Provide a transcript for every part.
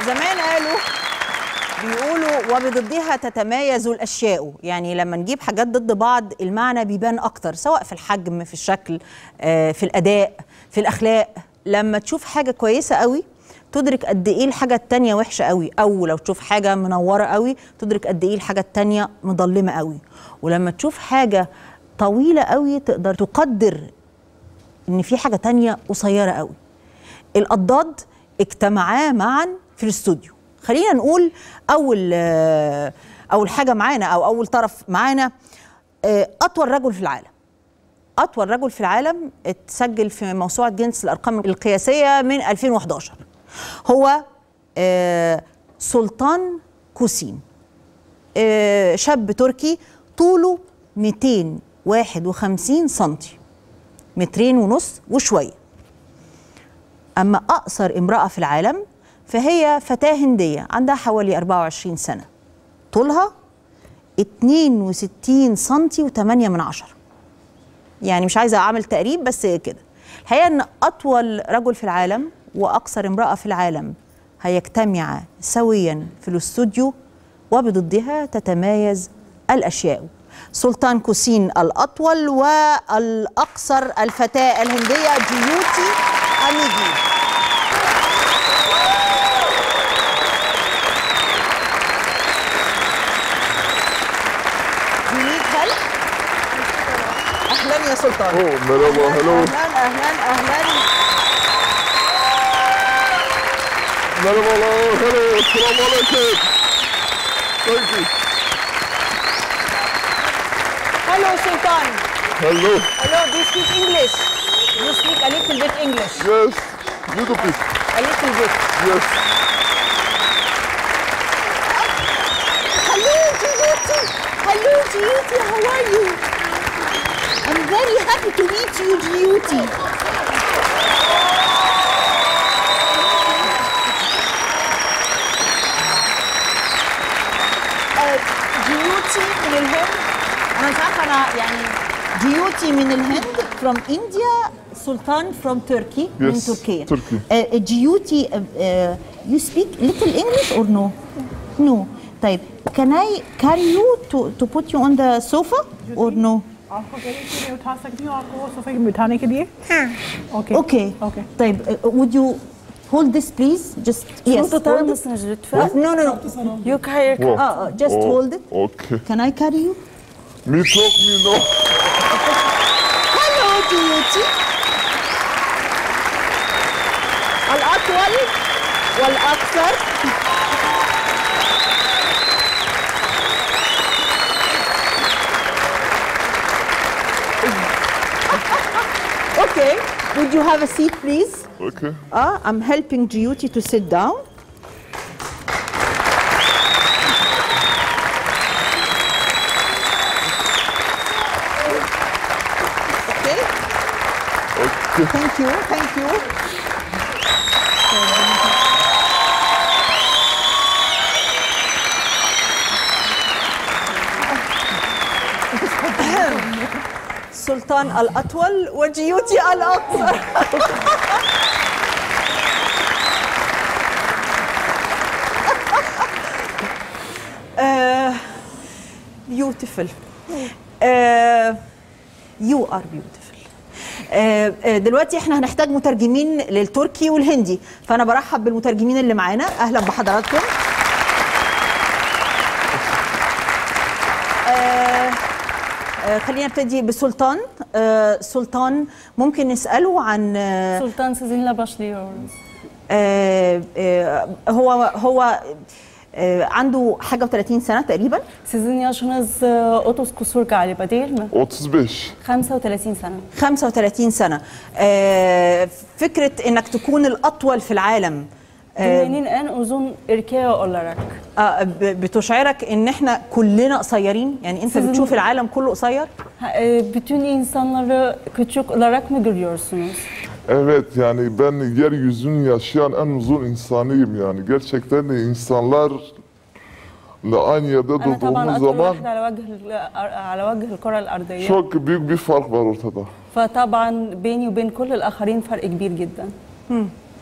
زمان قالوا بيقولوا وبضدها تتمايز الاشياء يعني لما نجيب حاجات ضد بعض المعنى بيبان اكتر سواء في الحجم في الشكل آه، في الاداء في الاخلاق لما تشوف حاجه كويسه قوي تدرك قد ايه الحاجه التانية وحشه قوي او لو تشوف حاجه منوره قوي تدرك قد ايه الحاجه التانية مظلمه قوي ولما تشوف حاجه طويله قوي تقدر تقدر ان في حاجه تانية قصيره قوي الأضداد اجتمعا معا في الاستوديو خلينا نقول أول آه، أول حاجة معانا أو أول طرف معانا آه، أطول رجل في العالم أطول رجل في العالم اتسجل في موسوعة جينيس الأرقام القياسية من 2011 هو آه، سلطان كوسين آه، شاب تركي طوله 251 سنتي مترين ونص وشويه أما أقصر امرأة في العالم فهي فتاة هندية عندها حوالي 24 سنة طولها 62 سنتي و8 من عشرة يعني مش عايزة أعمل تقريب بس كده الحقيقة أن أطول رجل في العالم وأقصر امرأة في العالم هيجتمعا سويا في الاستوديو وبضدها تتمايز الأشياء سلطان كوسين الأطول والأقصر الفتاة الهندية جيوتي أميجي You need help? أهلا يا سلطان Oh, merhaba, hello. أهلا أهلا أهلا Merhabalar, hello, assalamu alaikum. Thank you. Hello Sultan Hello, Hello do you speak English? You speak a little bit English yes, little bit, A little bit yes. Hello Jiyuti Hello Jiyuti how are you? I'm very happy to meet you Jiyuti آه، جيوتي من الهند انا مش عارفه انا يعني جيوتي من الهند from India سلطان from Turkey من Yes, تركيا Turkey. آه، جيوتي آه، آه، you speak little English or no no طيب can I carry you to to put you on the sofa or no आपको कह रही थी मैं उठा सकती हूँ आपको वो सोफे में बिठाने के लिए okay okay okay طيب آه، would you hold this please just yes Şunu tutar hold it. mısınız lütfen? no no no Yok hayır. Wow. Ah, ah, just Oh, hold it Okay. can I carry you Me talk, me no. Hello جيوتي الأطول والأقصر Okay, would you have a seat please? Okay. Uh, I'm helping Jyoti to sit down. Okay, Okay. thank you, thank you. سلطان الأطول وجيوتي الأقصر beautiful. Uh, you are beautiful. آه، آه، دلوقتي احنا هنحتاج مترجمين للتركي والهندي فانا برحب بالمترجمين اللي معانا اهلا بحضراتكم آه، آه، خلينا نبتدي بسلطان آه، سلطان ممكن نساله عن آه، Sultan sizinle başlıyoruz. آه، آه، هو هو آه، عنده حاجه و30 سنه تقريبا Sizin yaşınız e, 30 kusur galiba değil mi? 35. 35 sene. 35 سنه آه، فكره انك تكون الاطول في العالم آه، Dünyanın en uzun erkeği olarak. آه، ب- بتشعرك ان احنا كلنا قصيرين يعني انت Sizin- بتشوف العالم كله قصير Ha, e, bütün insanları küçük olarak mı görüyorsunuz? Evet yani ben yeryüzünün yaşayan en uzun insanıyım yani. Gerçekten de insanlarla aynı yerde أنا طبعا durduğumuz أطول zaman واحدة على وجه ال- على وجه الكرة الأرضية. çok büyük bir fark var ortada. فطبعا بيني وبين كل الآخرين فرق كبير جدا.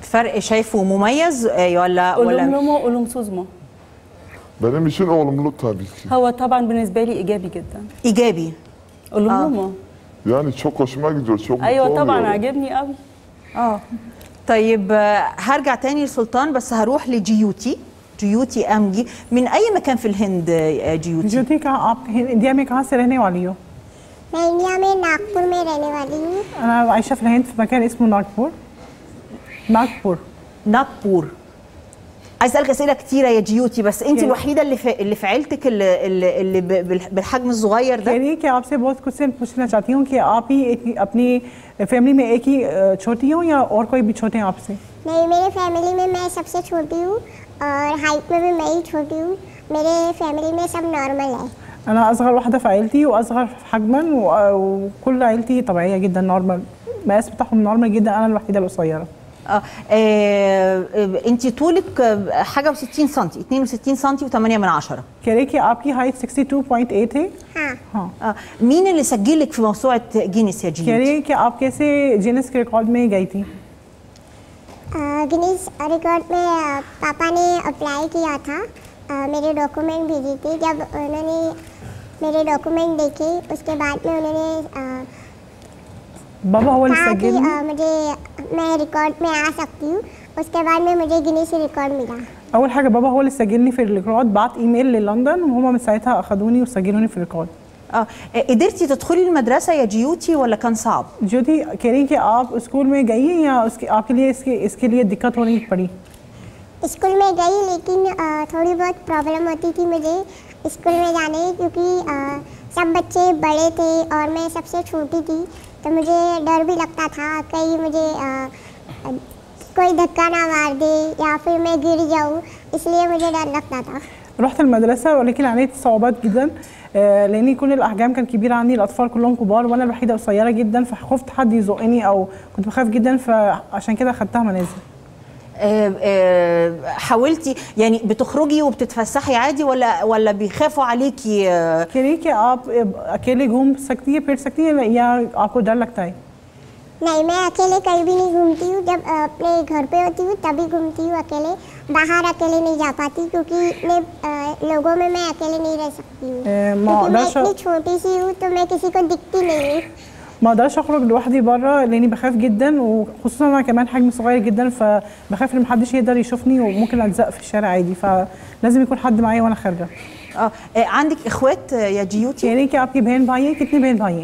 فرق شايفه مميز آه، ولا ولا olumlu mu olumsuz mu? Benim için olumlu tabii ki. هو طبعا بالنسبه لي ايجابي جدا ايجابي olumlu mu? Yani çok hoşuma gidiyor, çok mutlu ايوه طبعا oluyorum. عاجبني قوي اه طيب آه، هرجع تاني لسلطان بس هروح لجيوتي جيوتي امجي من اي مكان في الهند آه، جيوتي ज्योति का आप इंडिया में कहाँ से रहने वाली हो मैं इंडिया में नागपुर में रहने वाली हूँ أنا عايشة في الهند في مكان اسمه ناगपुर ناगपुर ناغبور عايز اسالك اسئله كتيره يا جيوتي بس انت اوكي. الوحيده اللي في اللي في عيلتك اللي اللي, اللي ب- بالح- بالحجم الصغير कह ده रही है कि आपसे बहुत कुछ पूछना चाहती हूँ कि आप ही एक अपनी फैमिली में एक ही अ, छोटी हो या और कोई भी छोटे हैं आपसे नहीं मेरे फैमिली में मैं सबसे छोटी हूँ और हाइट में भी मैं ही छोटी हूँ मेरे फैमिली में सब नॉर्मल है أنا أصغر واحدة في عيلتي وأصغر حجما و- وكل عيلتي طبيعية جدا نورمال المقاس بتاعهم نورمال جدا أنا الوحيدة القصيرة اه, آه انت طولك آه، حاجه و60 سم 62 سم و8 من عشرة कह रही कि आपकी हाइट 62.8 है हाँ हाँ آه مين اللي سجلك في موسوعه جينيس يا कह جيوتي रही कि आप कैसे जीनस के रिकॉर्ड में गई थी गिनीज रिकॉर्ड में अ, पापा ने अप्लाई किया था अ, मेरे डॉक्यूमेंट भेजी थी जब उन्होंने मेरे डॉक्यूमेंट देखे उसके बाद में उन्होंने अ, बाबा हवा कहा कि السجل अ, मुझे मैं रिकॉर्ड में आ सकती हूँ उसके बाद में मुझे गिनीज रिकॉर्ड मिला اول حاجه بابا هو اللي سجلني في الريكورد بعت ايميل للندن وهما من ساعتها اخدوني وسجلوني في الريكورد اه آه، قدرتي تدخلي المدرسه يا جيوتي ولا كان صعب ज्योति कह रही कि आप स्कूल में गई हैं या उसके आपके लिए इसके इसके लिए दिक्कत होनी पड़ी स्कूल में गई लेकिन अ, थोड़ी बहुत प्रॉब्लम होती थी मुझे स्कूल में जाने की क्योंकि अ, सब बच्चे बड़े थे और मैं सबसे छोटी थी तो मुझे डर भी लगता था कहीं मुझे अ, अ, कोई धक्का ना मार दे या फिर मैं गिर जाऊँ इसलिए मुझे डर लगता था رحت المدرسة ولكن عانيت صعوبات جدا آه، لأن كل الأحجام كان كبيرة عني الأطفال كلهم كبار وأنا الوحيدة قصيرة جدا فخفت حد يزقني أو كنت بخاف جدا فعشان كده أخدتها منازل آه، آه، حاولتي يعني بتخرجي وبتتفسحي عادي ولا ولا بيخافوا عليكي آه، कह रही कि आप अ, अकेले घूम सकती है फिर सकती है या आपको डर लगता है नहीं मैं अकेले कहीं भी नहीं घूमती हूँ जब अ, अपने घर पे होती हूँ तभी घूमती हूँ अकेले बाहर अकेले नहीं जा पाती क्योंकि इतने अ, लोगों में मैं अकेले नहीं रह सकती हूँ آه، ما क्योंकि मैं أقدرش इतनी छोटी सी हूँ तो मैं किसी को दिखती नहीं हूँ ما اقدرش اخرج لوحدي بره لاني بخاف جدا وخصوصا انا كمان حجمي صغير جدا فبخاف ان محدش يقدر يشوفني وممكن اتزق في الشارع عادي فلازم يكون حد معايا وانا خارجه اه آه، عندك اخوات آه، يا جيوتي يعني कि आपकी बहन भाई हैं कितने बहन भाई हैं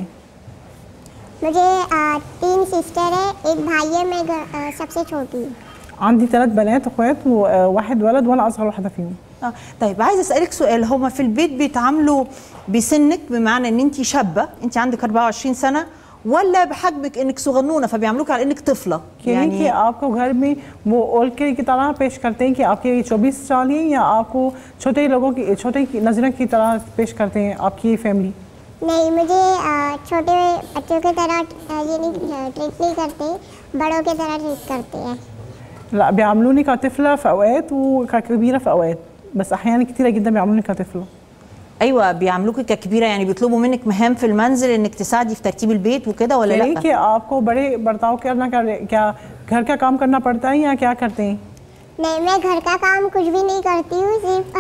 मुझे अ, तीन सिस्टर है एक भाई है मैं घर- अ, सबसे छोटी हूँ عندي ثلاث بنات اخوات وواحد ولد وانا اصغر واحده فيهم اه طيب عايزه اسالك سؤال هما في البيت بيتعاملوا بسنك بمعنى ان انت شابه انت عندك 24 سنه ولا بحجمك انك صغنونه فبيعاملوك على انك طفله यानी कि आपको घर में वो ओल्ड के की तरह पेश करते हैं कि आपके 24 साल हैं या आपको छोटे लोगों की छोटे की नजरों की तरह पेश करते हैं आपकी फैमिली नहीं मुझे अ, छोटे बच्चों की तरह अ, ये नहीं ट्रीट नहीं करते बड़ों की तरह ट्रीट करते हैं لا بيعاملوني كطفله في اوقات وككبيره في اوقات بس احيانا كتيره جدا بيعاملوني كطفله ايوه بيعاملوك ككبيره يعني بيطلبوا منك مهام في المنزل انك تساعدي في ترتيب البيت وكده ولا यानी لا कि आपको बड़े बर्ताव करना कर क्या घर का काम करना पड़ता है या क्या करते हैं नहीं मैं घर का काम कुछ भी नहीं करती हूँ सिर्फ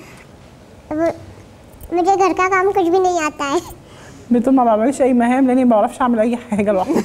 अ, वो- मुझे घर का काम कुछ भी नहीं आता है بتقول ما بعملش اي مهام لاني ما بعرفش اعمل اي حاجه لوحدي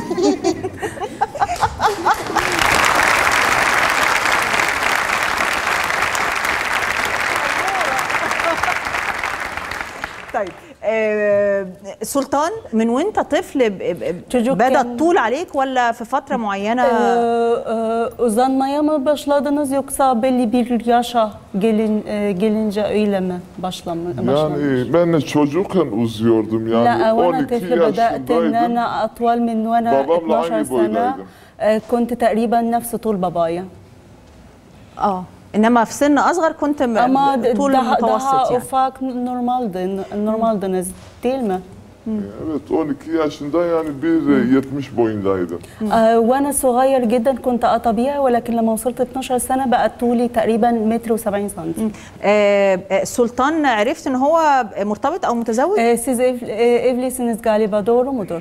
طيب آه سلطان من وانت طفل ب- ب- Çocukken- بدا الطول عليك ولا في فتره معينه Ee, e, uzanmaya mı başladınız yoksa belli bir yaşa gelin e, gelince öyle mi başlama, başlamış? Yani ben de çocukken uzuyordum yani لا وانا 12 طفل بدات ان yaşındaydım. انا اطول من وانا بابامla 12 aynı سنه boydaydım. آه، كنت تقريبا نفس طول بابايا اه انما في سن اصغر كنت م- ama d- طول daha, متوسط daha يعني ufak normaldi normaldınız değil mi? Evet 12 yaşında yani 1.70 boyundaydım. آه، وانا صغير جدا كنت اه طبيعي ولكن لما وصلت 12 سنه بقى طولي تقريبا متر و70 سم آه آه، سلطان عرفت ان هو مرتبط او متزوج Ee, siz ev, e, evlisiniz galiba doğru mudur?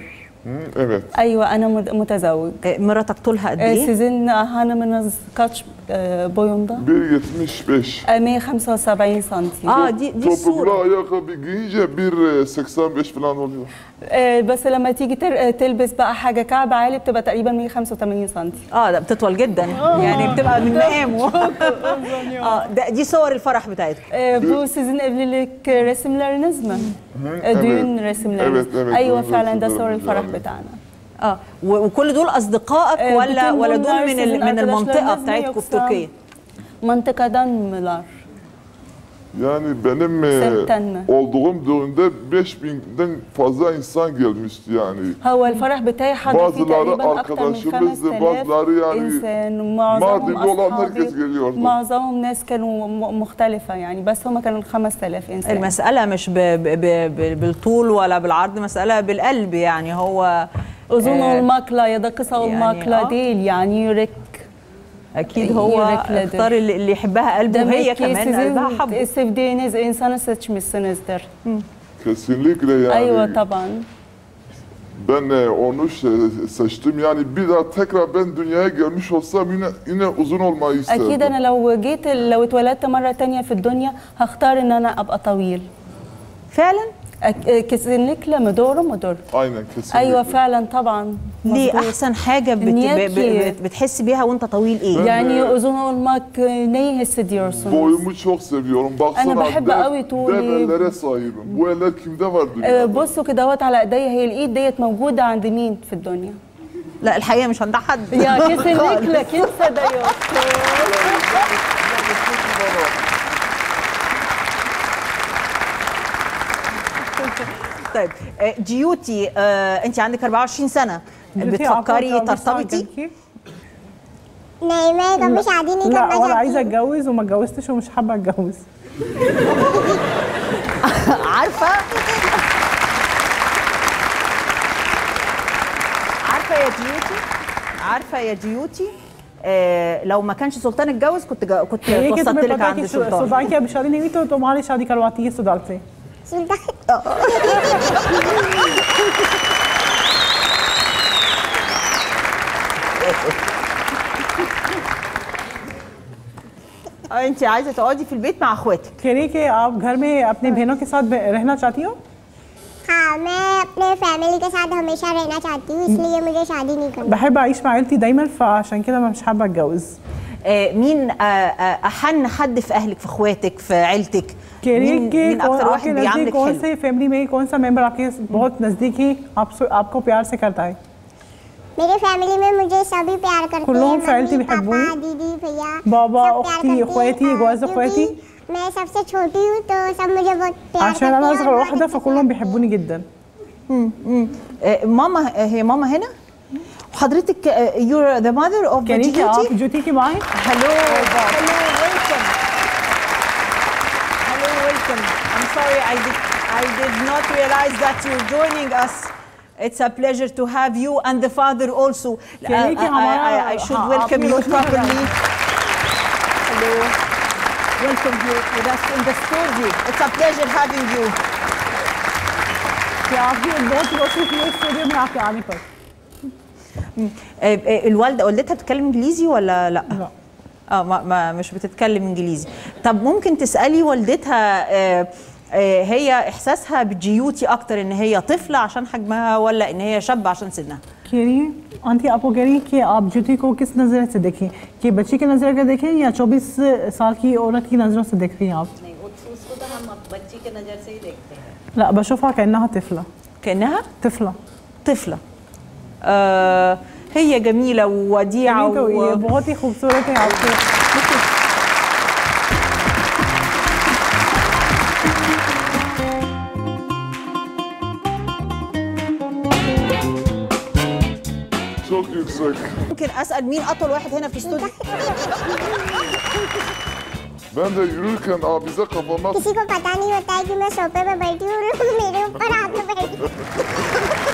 Hı, Evet. ايوه انا مد- متزوج آه، مراتك طولها قد Ee, ايه Sizin hanımınız kaç e, boyunda? 1.75. E, 1.75 santim. اه دي دي Topuklu الصوره ayakkabı giyince 1.85 falan oluyor. آه، بس لما تيجي تر- تلبس بقى حاجه كعب عالي بتبقى تقريبا 185 سنتي اه ده بتطول جدا يعني بتبقى من مقام اه ده دي صور الفرح بتاعتكم Ee, bu sizin evlilik resimleriniz mi? Ee, evet. Düğün resimleriniz. Evet, evet, ايوه düğün فعلا ده resimlerimiz صور الفرح يعني. بتاعنا اه و- وكل دول اصدقائك آه، ولا bütün ولا bunlar دول من ال- sizin من المنطقه arkadaşlarınız mı بتاعتكم في yoksa تركيا Mantıkadan mılar? Yani benim e, Semtten mi? olduğum düğünde 5000'den fazla insan gelmişti yani. هو الفرح بتاعي حاضر فيه Bazıları تقريبا أكثر من arkadaşımızdı, 5000 bazıları yani إنسان معظمهم Mardin'de olan أصحابي herkes geliyordu. معظمهم ناس كانوا م- مختلفة يعني بس هم كانوا 5000 إنسان المساله مش ب ب ب ب بالطول ولا بالعرض مساله بالقلب يعني هو Uzun آه، olmakla ya da kısa yani, olmakla ah. değil yani yürek اكيد هو يركلدر. اختار اللي اللي يحبها قلبه وهي demek ki كمان قلبها sizin حبه sevdiğiniz insanı seçmişsinizdir. kesinlikle yani. أيوة طبعا Ben e, onu se- seçtim yani bir daha tekrar ben dünyaya gelmiş olsam yine yine uzun olmayı isterdim. أكيد أنا لو جيت لو اتولدت مرة تانية في الدنيا هختار إن أنا أبقى طويل فعلا أك- kesinlikle mi doğru mudur؟ Aynen kesinlikle. أيوة فعلا طبعا ليه مظبوط. احسن حاجه بت نياكي. ب- ب- بتحس بيها وانت طويل ايه Yani uzun olmak e, neyi hissediyorsunuz? Boyumu çok seviyorum. Baksana أنا بحب dev, قوي طولي. dev ellere sahibim. Bu eller kimde var آه، dünyada? بصوا كده اهوت على ايديا هي الايد ديت موجودة عند مين في الدنيا؟ لا الحقيقه مش عند حد Ya kesinlikle kimse de yok. طيب آه، جيوتي آه، انت عندك 24 سنه بتفكري ترتبطي नहीं मैं कभी शादी नहीं لا करना ولا عايزه चाहती اتجوز وما اتجوزتش ومش حابه اتجوز عارفه عارفه يا جيوتي عارفه يا جيوتي آه لو ما كانش سلطان اتجوز كنت جا كنت ये कि توصلت तुम्हें لك पता है عند कि سلطان सुल्तान की अभी शादी नहीं हुई तो तुम्हारी शादी करवाती है सुल्तान से सुल्तान آه، انت عايزه تقعدي في البيت مع اخواتك कह रही कि आप घर में अपने बहनों के साथ ब- रहना चाहती हो हाँ मैं अपने फैमिली के साथ हमेशा रहना चाहती हूँ इसलिए मुझे शादी नहीं करनी بحب اعيش مع عيلتي دايما فعشان كده مش حابه اتجوز آه مين آه آه احن حد في اهلك في اخواتك في عيلتك कह रही مين, है कि مين कौन اكتر आपके واحد नजदीक بيعاملك कौन حلو से फैमिली में कौन सा मेंबर आपके बहुत नजदीक ही आप आपको प्यार से करता है मेरे फैमिली में मुझे सभी प्यार करते كلهم हैं في عيلتي मम्मी, بيحبوني. पापा दीदी भैया بابا، सब प्यार أختي، करते हैं। إخواتي، हाँ, جواز क्योंकि إخواتي. मैं सबसे छोटी हूँ तो सब मुझे बहुत प्यार عشان करते انا हैं اصغر और واحده बहुत فكلهم अच्छे بيحبوني جدا آه ماما آه هي ماما هنا وحضرتك آه you're the mother of कह रही कि आप جيوتي ज्योति की माँ हैं? Hello, hello, welcome. Hello, welcome. I'm sorry, I did, I did not realize that you're joining us. It's a pleasure to have you and the father also. Uh, कहने कि I, हमारा- I, I should हाँ, welcome आपने you कुछ नहीं properly. Hello. Welcome you with us in the studio. It's a pleasure having you. कि आपकी बहुत बहुत शुक्रिया स्टूडियो में आपके आने पर آه، آه، الوالده والدتها بتتكلم انجليزي ولا لا؟ لا. اه ما, ما مش بتتكلم انجليزي طب ممكن تسالي والدتها آه آه هي احساسها بجيوتي اكتر ان هي طفله عشان حجمها ولا ان هي شابه عشان سنها कह रही है आंटी आपको कह रही है कि आप ज्योति को किस नज़र से देखें कि बच्ची की नज़र से देखें या 24 साल की औरत की नज़रों से देख रही हैं आप नहीं उस- उसको तो हम बच्ची के नज़र से ही देखते हैं لا بشوفها كأنها طفلة كانها طفلة طفله آه هي جميله ووديعه तो ये و... बहुत ही खूबसूरत है आपके Çok yüksek. ممكن اسال مين اطول واحد هنا في الاستوديو Ben de yürürken abize kafama किसी को पता नहीं होता है कि मैं सोफे पे बैठी हूँ और लोग मेरे ऊपर हाथ में बैठे